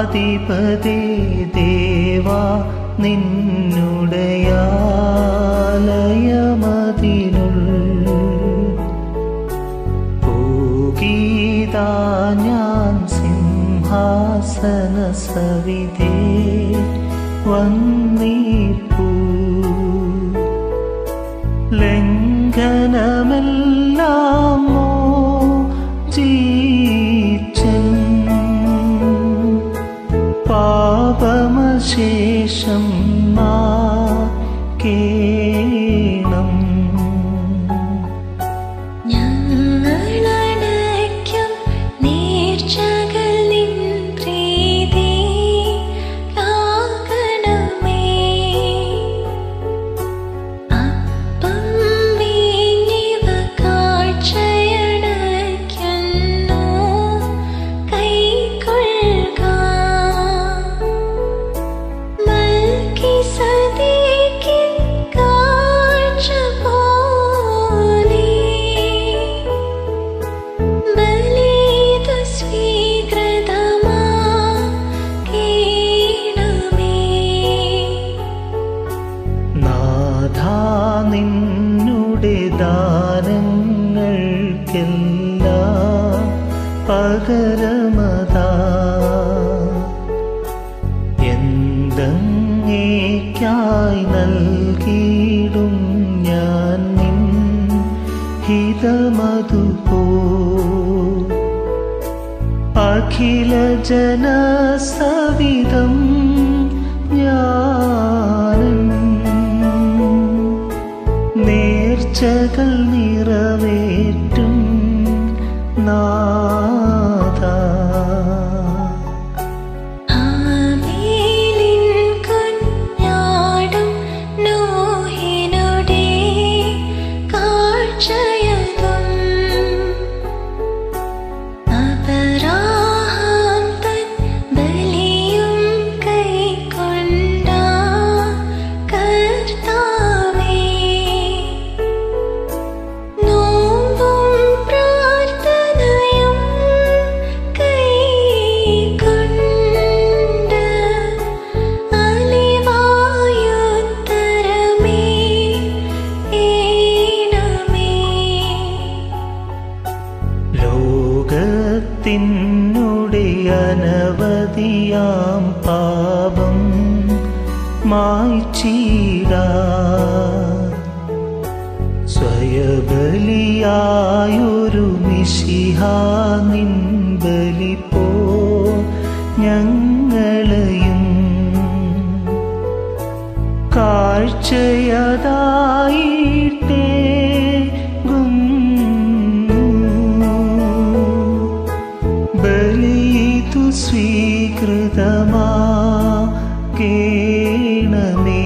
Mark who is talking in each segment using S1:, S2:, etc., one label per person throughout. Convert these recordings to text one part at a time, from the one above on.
S1: സർവാധിപതി ദേവാ നിന്നുടയാലയമതിനുൾ പൂഗീതാ ഞാൻ സിംഹാസന സവിധേ വന്നീപ്പൂ ലംഘനമെല്ലാമോ ജീച്ചൻ പാപമശേഷം കേണം
S2: ഞങ്ങളണയ്ക്കും നേർച്ചകൾ നിൻ പ്രീതി ആകണമേ. അപ്പം വീഞ്ഞിവ കാഴ്ചയണയ്ക്കുന്നു കൈക്കൊള്ളുക. മൽക്കിസദേക്കിൻ കാഴ്ച പോലെ ബലിതു സ്വീകൃതമാക്കണമേ.
S1: നാഥാ നിന്നുടെ ദാനങ്ങൾക്കെല്ലാം പകരമതാ എന്തെങ്ങേക്കായി നൽകിയിടും ഞാൻ നിൻ ഹിതമതുപോ അഖില ജനസവിധം ഞാനും നേർച്ചകൾ നിറവേറ്റും നാഥ
S2: ആബേലിൻ കുഞ്ഞാടും നോഹിനുടെ കാഴ്ചയതും അബ്രാഹാം തൻ ബലിയും കൈക്കൊണ്ട കർത്താവേ നോമ്പും പ്രാർത്ഥനയും കൈക്കൊണ്ട് അലിവായുത്തരമേ ഏണമേ
S1: ലോകത്തിനുടെ അനവധിയാം പാപം മായ്ച്ചീടാ സ്വയബലിയായൊരു മിശിഹാ നിൻ ബലി പോ ഞങ്ങളെയും കാഴ്ചയതായിട്ടേ ബലിതു സ്വീകൃതമാ കേണമേ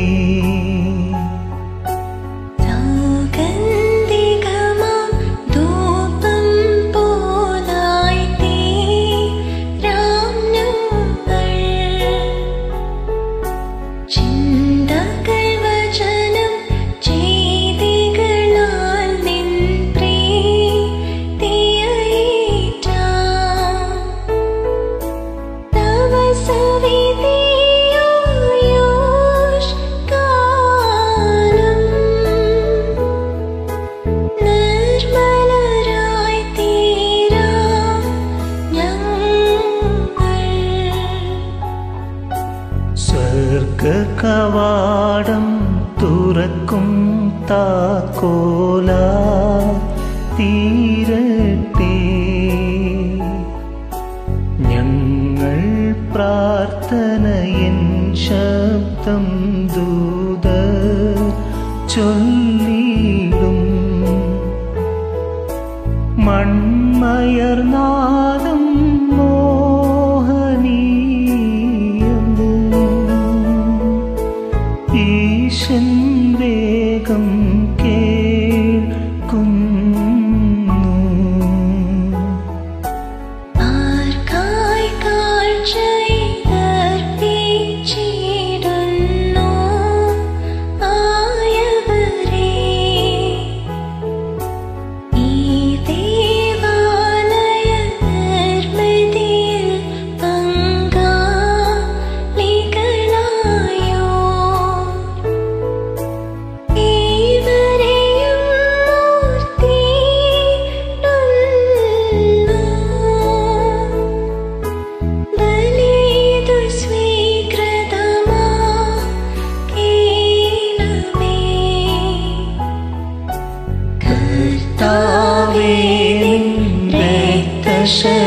S2: സൗഗന്ധികമാം ധൂപം പോലായി തീരാം ഞങ്ങൾ. ചിന്തകൾ വചനം ചെയ്തികളാൽ നിൻ പ്രീതിയേറ്റാം. തവ സവിധിയായുഷ്കാലം നിർമ്മലരായി തീരാം ഞങ്ങൾ
S1: സ്വർഗ കവാടം തുറക്കും താക്കോല തീരട്ടെ ഞങ്ങൾ പ്രാർത്ഥനയൻ ശബ്ദം ദൂത ചൊല്ലിടും മൺമയർനാദം മോഹനീയം ഈശൻ വേഗം കേൾക്കുന്നു
S2: ആർക്കായി കാഴ്ചയർപ്പിച്ചിടുന്നു ആയവരേ ഈ ദേവാലയ നിർമ്മിതിയിൽ പങ്കാളികളായി
S1: ദർശനം